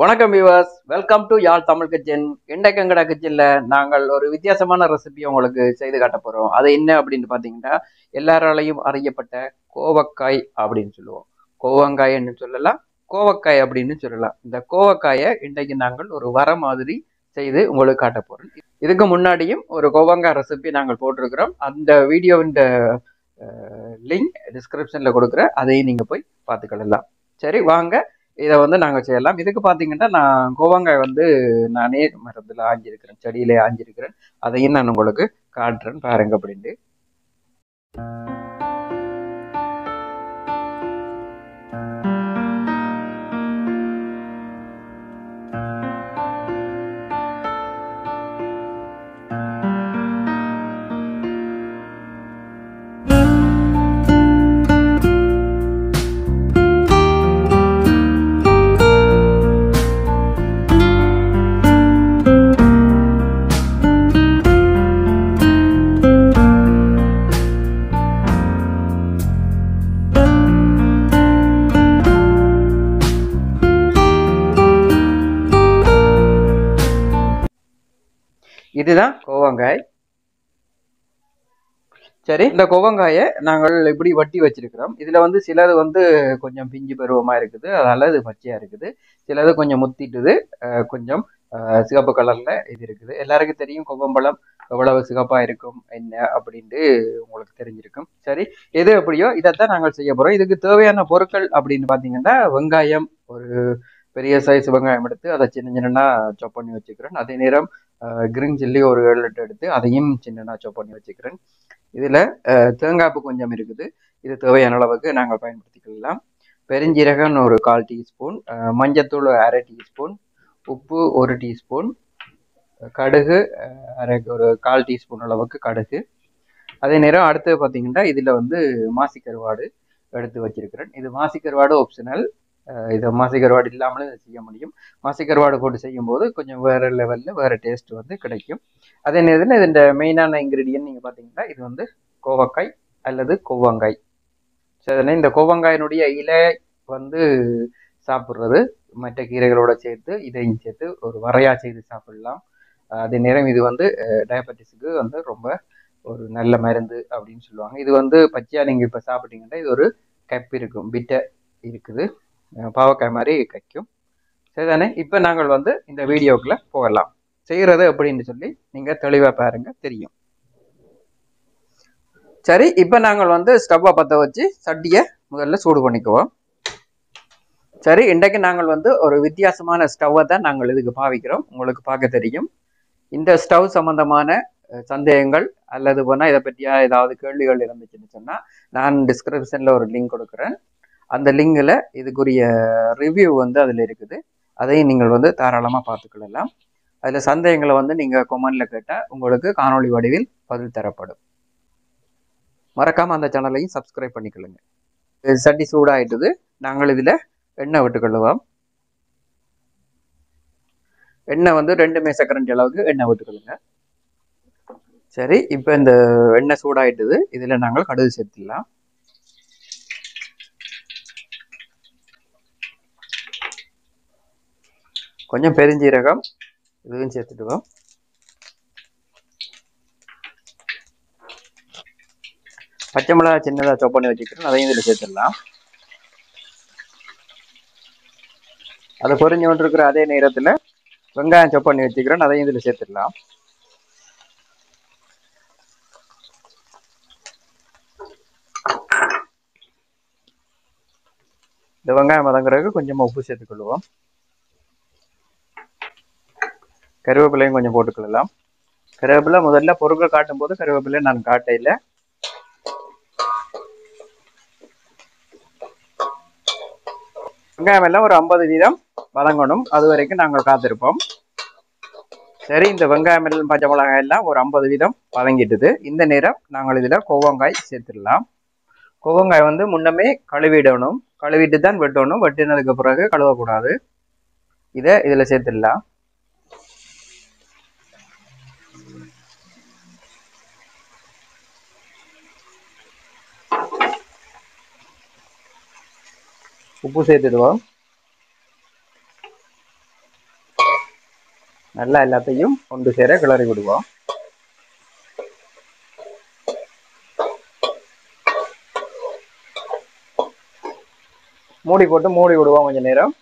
வணக்கம் viewers welcome to Yarl Tamil kitchen எண்டக்கங்கட கிச்சனில் நாங்கள் ஒரு வித்தியாசமான ரெசிபி உங்களுக்கு செய்து காட்ட போகிறோம் அது என்ன அப்படின்னு பார்த்தீங்கன்னா எல்லாராலையும் அறியப்பட்ட கோவக்காய் அப்படின்னு சொல்லுவோம் கோவங்காய்ன்னு சொல்லலாம் கோவக்காய் அப்படின்னு சொல்லலாம் இந்த கோவக்காயை இன்றைக்கு நாங்கள் ஒரு வர மாதிரி செய்து உங்களுக்கு காட்ட போகிறோம் இதுக்கு முன்னாடியும் ஒரு கோவங்காய் ரெசிபி நாங்கள் போட்டிருக்கிறோம் அந்த வீடியோவின் லிங்க் டிஸ்கிரிப்ஷனில் கொடுக்குறேன் அதையும் நீங்கள் போய் பார்த்துக்கலாம் சரி வாங்க இதை வந்து நாங்கள் செய்யலாம் இதுக்கு பார்த்தீங்கன்னா நான் கோவங்காய் வந்து நானே மரத்தில் ஆஞ்சிருக்கிறேன் செடியிலே ஆஞ்சிருக்கிறேன் அதையும் நான் உங்களுக்கு காட்டுறேன் பாருங்க அப்படின்ட்டு இதுதான் கோவங்காய் சரி இந்த கோவங்காயை நாங்கள் இப்படி வட்டி வச்சிருக்கிறோம் இதுல வந்து சிலது வந்து கொஞ்சம் பிஞ்சு பருவமா இருக்குது அதனால இது பச்சையா இருக்குது சிலது கொஞ்சம் முத்திட்டுது அஹ் கொஞ்சம் அஹ் சிவப்பு கலர்ல இது இருக்குது எல்லாருக்கும் தெரியும் கொவ்வம்பழம் எவ்வளவு சிகப்பா இருக்கும் என்ன அப்படின்ட்டு உங்களுக்கு தெரிஞ்சிருக்கும் சரி எது எப்படியோ இதைத்தான் நாங்கள் செய்ய போறோம் இதுக்கு தேவையான பொருட்கள் அப்படின்னு பாத்தீங்கன்னா வெங்காயம் ஒரு பெரிய சைஸ் வெங்காயம் எடுத்து அதை சின்ன சின்னனா சாப் பண்ணி வச்சுக்கிறேன் அதே நேரம் கிரீன் சில்லி ஒரு ஏழு எட்டு எடுத்து அதையும் சின்னனா சாப் பண்ணி வச்சுக்கிறேன் இதில் தேங்காய்ப்பு கொஞ்சம் இருக்குது இது தேவையான அளவுக்கு நாங்கள் பயன்படுத்திக்கலாம் பெருஞ்சீரகம் ஒரு கால் டீஸ்பூன் மஞ்சத்தூள் அரை டீஸ்பூன் உப்பு ஒரு டீஸ்பூன் கடுகு அரை ஒரு கால் டீஸ்பூன் அளவுக்கு கடுகு அதே நேரம் அடுத்து பார்த்தீங்கன்னா இதில் வந்து மாசிக்கருவாடு எடுத்து வச்சிருக்கிறேன் இது மாசிக்கருவாடு ஆப்ஷனல் இதை மாசிக்கருவாடு இல்லாமலும் இதை செய்ய முடியும் மாசிக்கருவாடு போட்டு செய்யும்போது கொஞ்சம் வேறு லெவலில் வேறு டேஸ்ட் வந்து கிடைக்கும் அதே நேரத்தில் இந்த மெயினான இன்க்ரீடியன்ட் நீங்கள் பார்த்தீங்கன்னா இது வந்து கோவக்காய் அல்லது கொவ்வங்காய் சரி இந்த கோவங்காயினுடைய இலை வந்து சாப்பிட்றது மற்ற கீரைகளோட சேர்த்து இதையும் சேர்த்து ஒரு வரையாக செய்து சாப்பிடலாம் அதே நேரம் இது வந்து டயபெட்டிஸுக்கு வந்து ரொம்ப ஒரு நல்ல மருந்து அப்படின்னு சொல்லுவாங்க இது வந்து பச்சையாக நீங்கள் இப்போ சாப்பிட்டீங்கன்னா இது ஒரு கப் இருக்கும் பிட்டை இருக்குது பாவக்காய் மாதிரி கைக்கும் சரிதானே இப்போ நாங்கள் வந்து இந்த வீடியோக்குள்ளே போகலாம் செய்கிறது அப்படின்னு சொல்லி நீங்கள் தெளிவாக பாருங்க தெரியும் சரி இப்போ நாங்கள் வந்து ஸ்டவ்வை பற்ற வச்சு சட்டியை முதல்ல சூடு பண்ணிக்குவோம் சரி இன்றைக்கு நாங்கள் வந்து ஒரு வித்தியாசமான ஸ்டவ்வை தான் நாங்கள் இதுக்கு பாவிக்கிறோம் உங்களுக்கு பார்க்க தெரியும் இந்த ஸ்டவ் சம்பந்தமான சந்தேகங்கள் அல்லது போனால் இதை பற்றியா ஏதாவது கேள்விகள் இருந்துச்சுன்னு சொன்னால் நான் டிஸ்கிரிப்ஷனில் ஒரு லிங்க் கொடுக்குறேன் அந்த லிங்கில் இதுக்குரிய ரிவ்யூ வந்து அதில் இருக்குது அதையும் நீங்கள் வந்து தாராளமாக பார்த்துக்கொள்ளலாம் அதில் சந்தேகங்களை வந்து நீங்கள் கொமெண்டில் கேட்டால் உங்களுக்கு காணொளி வடிவில் பதில் தரப்படும் மறக்காமல் அந்த சேனலையும் சப்ஸ்கிரைப் பண்ணிக்கொள்ளுங்க சட்டி சூடாயிட்டுது நாங்கள் இதில் எண்ணெய் விட்டுக்கொள்ளுவோம் எண்ணெய் வந்து ரெண்டு மேசக்கரண்டி அளவுக்கு எண்ணெய் விட்டுக்கொள்ளுங்க சரி இப்போ இந்த எண்ணெய் சூடாயிட்டுது இதில் நாங்கள் கடுகு சேர்த்துடலாம் கொஞ்சம் பெருஞ்சீரகம் இதுவும் சேர்த்துட்டுவோம் பச்சை மிளகா சின்னதாக சாப் பண்ணி வச்சுக்கிறோம் அதையும் இதில் சேர்த்துடலாம் அதை பொறிஞ்சு கொண்டிருக்கிற அதே நேரத்தில் வெங்காயம் சாப் பண்ணி வச்சுக்கிறோம் அதையும் இதில் சேர்த்துடலாம் இந்த வெங்காயம் வதங்குறதுக்கு கொஞ்சமாக உப்பு சேர்த்துக்கொள்வோம் கருவேப்பிலையும் கொஞ்சம் போட்டுக்கொள்ளலாம் கருவேப்பிலை முதல்ல பொருட்கள் காட்டும் போது கருவேப்பிலை நான் காட்ட இல்லை வெங்காயம் எல்லாம் ஒரு ஐம்பது வீதம் வதங்கணும் அது வரைக்கும் நாங்கள் காத்திருப்போம் சரி இந்த வெங்காயம் எல்லாம் பச்சை மிளகாய் எல்லாம் ஒரு ஐம்பது வீதம் வதங்கிட்டுது இந்த நேரம் நாங்கள் இதில் கோவங்காய் சேர்த்துடலாம் கோவங்காய் வந்து முன்னமே கழுவிடணும் கழுவிட்டு தான் வெட்டணும் வெட்டினதுக்கு பிறகு கழுவக்கூடாது இதை இதில் சேர்த்துடலாம் உப்பு சேர்த்துடுவோம் நல்லா எல்லாத்தையும் ஒன்று சேர கிளறி விடுவோம் மூடி போட்டு மூடி விடுவோம் கொஞ்ச நேரம்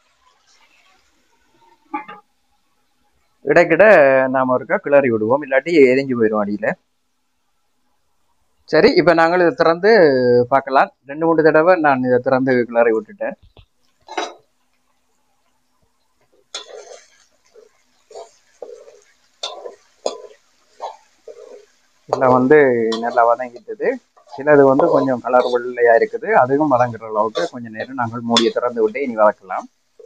இடைக்கிட நாம ஒருக்கா கிளறி விடுவோம் இல்லாட்டி எரிஞ்சு போயிடும் அடியில் சரி இப்போ நாங்கள் இதை திறந்து பார்க்கலாம் ரெண்டு மூணு தடவை நான் இதை திறந்து கிளறி விட்டுட்டேன் இதில் வந்து நல்லா வதங்கிட்டது சிலது வந்து கொஞ்சம் கலர் வெள்ளையா இருக்குது அதுவும் வதங்குற அளவுக்கு கொஞ்சம் நேரம் நாங்கள் மூடியை திறந்து விட்டு இனி வதக்கலாம்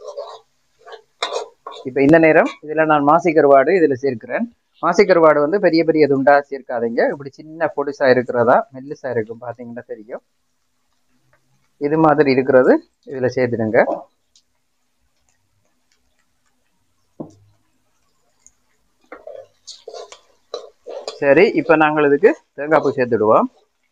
இப்போ இந்த நேரம் இதில் நான் மாசி கருவாடு இதில் சேர்க்கிறேன் மாசி கருவாடு வந்து பெரிய பெரிய துண்டா சேர்க்காதீங்க இப்படி சின்ன பொடிசா இருக்கிறதா மெல்லிசா இருக்கும் பார்த்தீங்கன்னா தெரியும் இது மாதிரி இருக்கிறது இதில் சேர்த்துடுங்க சரி இப்போ நாங்கள் இதுக்கு தேங்காய் பூ சேர்த்துடுவோம்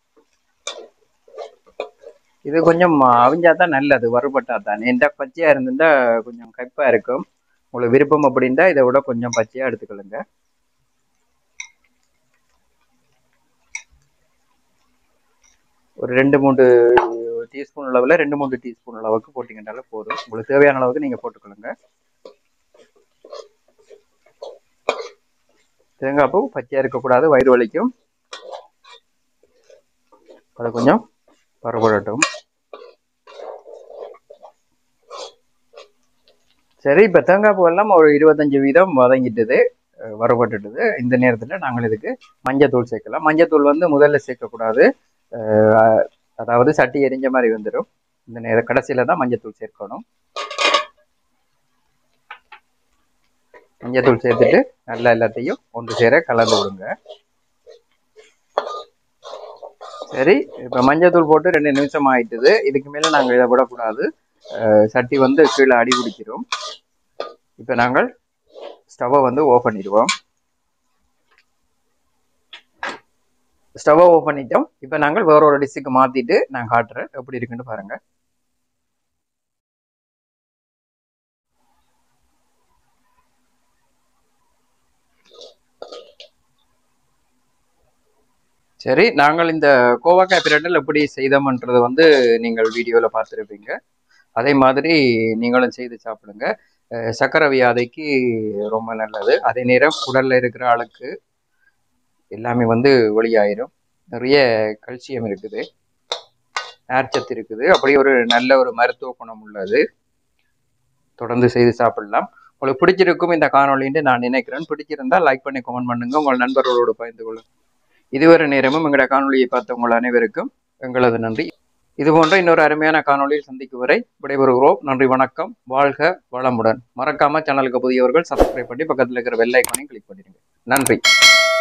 இது கொஞ்சம் அவிஞ்சா தான் நல்லது வறுபட்டா தான் எந்த பச்சையா இருந்திருந்தா கொஞ்சம் கைப்பா இருக்கும் உங்களுக்கு விருப்பம் அப்படின்னா இதை விட கொஞ்சம் பச்சையா எடுத்துக்கொள்ளுங்க ஒரு ரெண்டு மூணு டீஸ்பூன் அளவில் ரெண்டு மூணு டீஸ்பூன் அளவுக்கு போட்டிங்கனால போதும் உங்களுக்கு தேவையான அளவுக்கு நீங்கள் போட்டுக்கொள்ளுங்க தேங்காய் பூ பச்சையாக இருக்கக்கூடாது வயிறு வலிக்கும் அது கொஞ்சம் பரவடட்டும் சரி இப்போ தேங்காய் பூ எல்லாம் ஒரு இருபத்தஞ்சு வீதம் வதங்கிட்டது வரப்பட்டுட்டது இந்த நேரத்தில் நாங்கள் இதுக்கு மஞ்சத்தூள் சேர்க்கலாம் மஞ்சத்தூள் வந்து முதல்ல சேர்க்கக்கூடாது அதாவது சட்டி எரிஞ்ச மாதிரி வந்துடும் இந்த நேரம் கடைசியில் தான் மஞ்சத்தூள் சேர்க்கணும் மஞ்சத்தூள் சேர்த்துட்டு நல்லா எல்லாத்தையும் ஒன்று சேர கலந்து விடுங்க சரி இப்போ மஞ்சத்தூள் போட்டு ரெண்டு நிமிஷம் ஆயிட்டுது இதுக்கு மேலே நாங்கள் இதை விடக்கூடாது சட்டி வந்து கீழே அடி பிடிக்கிறோம் இப்போ நாங்கள் ஸ்டவ்வை வந்து ஓஃப் பண்ணிடுவோம் ஸ்டவ்வை ஓஃப் பண்ணிட்டோம் இப்போ நாங்கள் வேற ஒரு டிஷ்ஷுக்கு மாற்றிட்டு நான் காட்டுறேன் எப்படி இருக்குன்னு பாருங்கள் சரி நாங்கள் இந்த கோவாக்காய் பிரண்டல் எப்படி செய்தோம்ன்றது வந்து நீங்கள் வீடியோவில் பார்த்துருப்பீங்க அதே மாதிரி நீங்களும் செய்து சாப்பிடுங்க சக்கரை வியாதைக்கு ரொம்ப நல்லது அதே நேரம் உடலில் இருக்கிற ஆளுக்கு எல்லாமே வந்து வெளியாயிரும் நிறைய கல்சியம் இருக்குது நார்ச்சத்து இருக்குது அப்படி ஒரு நல்ல ஒரு மருத்துவ குணம் உள்ளது தொடர்ந்து செய்து சாப்பிடலாம் உங்களுக்கு பிடிச்சிருக்கும் இந்த காணொலின்னு நான் நினைக்கிறேன் பிடிச்சிருந்தா லைக் பண்ணி கமெண்ட் பண்ணுங்க உங்கள் நண்பர்களோடு பகிர்ந்து கொள்ளுங்க இதுவரை நேரமும் எங்களோட காணொலியை பார்த்த உங்கள் அனைவருக்கும் எங்களது நன்றி இது போன்ற இன்னொரு அருமையான காணொலியில் சந்திக்கும் வரை விடைபெறுகிறோம் நன்றி வணக்கம் வாழ்க வளமுடன் மறக்காம சேனலுக்கு புதியவர்கள் சப்ஸ்கிரைப் பண்ணி பக்கத்தில் இருக்கிற வெள்ளை ஐக்கானையும் கிளிக் பண்ணிடுங்க நன்றி